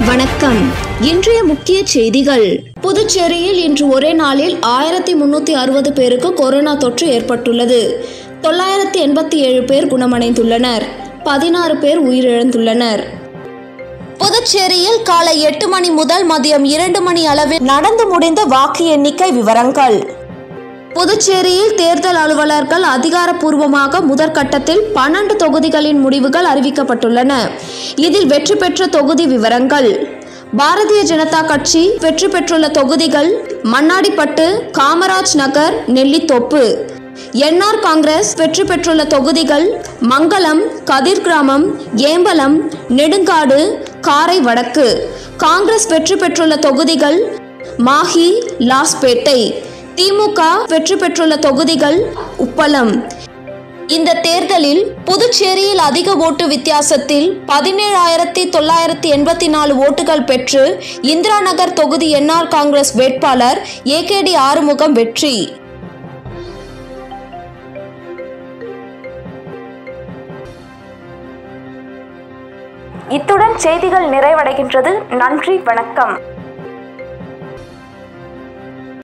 வணக்கம் இன்றைய முக்கிய செய்திகள் புதுச்சேரியில் இன்று ஒரே நாளில் ஆயிரத்தி முன்னூத்தி அறுபது பேருக்கு கொரோனா தொற்று ஏற்பட்டுள்ளது தொள்ளாயிரத்தி எண்பத்தி ஏழு பேர் குணமடைந்துள்ளனர் பதினாறு பேர் உயிரிழந்துள்ளனர் புதுச்சேரியில் காலை எட்டு மணி முதல் மதியம் இரண்டு மணி அளவில் நடந்து முடிந்த வாக்கு எண்ணிக்கை விவரங்கள் புதுச்சேரியில் தேர்தல் அலுவலர்கள் அதிகாரப்பூர்வமாக முதற்கட்டத்தில் பன்னெண்டு தொகுதிகளின் முடிவுகள் அறிவிக்கப்பட்டுள்ளன இதில் வெற்றி பெற்ற தொகுதி விவரங்கள் பாரதிய ஜனதா கட்சி வெற்றி பெற்றுள்ள தொகுதிகள் மண்ணாடிப்பட்டு காமராஜ் நகர் நெல்லித்தோப்பு என்ஆர் காங்கிரஸ் வெற்றி பெற்றுள்ள தொகுதிகள் மங்களம் கதிர் கிராமம் ஏம்பலம் நெடுங்காடு காரை வடக்கு காங்கிரஸ் வெற்றி பெற்றுள்ள தொகுதிகள் மாஹி லாஸ்பேட்டை திமுக வெற்றி பெற்றுள்ள தொகுதிகள் உப்பளம் இந்த தேர்தலில் புதுச்சேரியில் அதிக ஓட்டு வித்தியாசத்தில் பதினேழாயிரத்தி தொள்ளாயிரத்தி எண்பத்தி நாலு ஓட்டுகள் பெற்று இந்திரா நகர் தொகுதி என்ஆர் காங்கிரஸ் வேட்பாளர் ஏகேடி ஆறுமுகம் வெற்றி இத்துடன் செய்திகள் நிறைவடைகின்றது நன்றி வணக்கம்